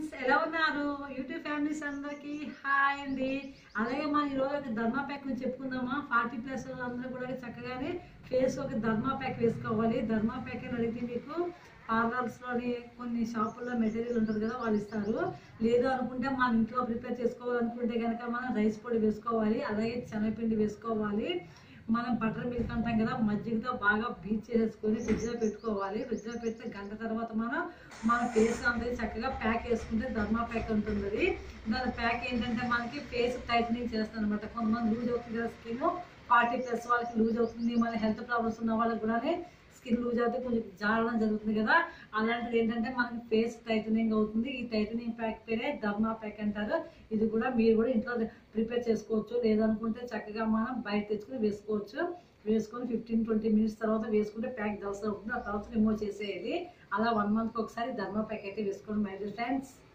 friends ఎలా ఉన్నారు YouTube families అందరికి హాయ్ అండి అలాగే మన ఈరోజు ఒక ధర్మా ప్యాక్ గురించి చెప్పుకుందామా ఫార్టీ ప్లస్ అందరూ కూడా చక్కగానే ఫేస్ ఒక ధర్మా ప్యాక్ వేసుకోవాలి ధర్మా ప్యాక్ అని అడిగితే మీకు పార్లర్స్లోని కొన్ని షాపుల్లో మెటీరియల్ ఉంటుంది కదా వాళ్ళు ఇస్తారు లేదు అనుకుంటే మన ఇంట్లో ప్రిపేర్ చేసుకోవాలనుకుంటే కనుక మనం రైస్ పొడి వేసుకోవాలి అలాగే శనగపిండి వేసుకోవాలి మనం బటర్ మిల్క్ అంటాం కదా మజ్జిగతో బాగా బీచ్ చేసేసుకొని ఫ్రిడ్జ్లో పెట్టుకోవాలి ఫ్రిడ్జ్లో పెడితే గంట తర్వాత మనం మన ఫేస్ అనేది చక్కగా ప్యాక్ వేసుకుంటే ధర్మా ప్యాక్ ఉంటుంది అది దాని ప్యాక్ ఏంటంటే మనకి ఫేస్ టైటనింగ్ చేస్తుంది అనమాట కొంతమంది లూజ్ అవుతుంది కదా స్కిన్ ఫార్టీ ప్లస్ వాళ్ళకి లూజ్ అవుతుంది మన హెల్త్ ప్రాబ్లమ్స్ ఉన్న వాళ్ళకి కూడా స్కిన్ లూజ్ అయితే కొంచెం జారడం జరుగుతుంది కదా అలాంటిది ఏంటంటే మనకి ఫేస్ టైటనింగ్ అవుతుంది ఈ టైటనింగ్ ప్యాక్ పేరే ధర్మా ప్యాక్ అంటారు ఇది కూడా మీరు కూడా ఇంట్లో ప్రిపేర్ చేసుకోవచ్చు లేదనుకుంటే చక్కగా మనం బయట తెచ్చుకొని వేసుకోవచ్చు వేసుకొని ఫిఫ్టీన్ ట్వంటీ మినిట్స్ తర్వాత వేసుకుంటే ప్యాక్ దవస అవుతుంది ఆ తర్వాత రిమూవ్ చేసేది అలా వన్ మంత్కి ఒకసారి ధర్మా ప్యాక్ అయితే వేసుకోండి మై ఫ్రెండ్స్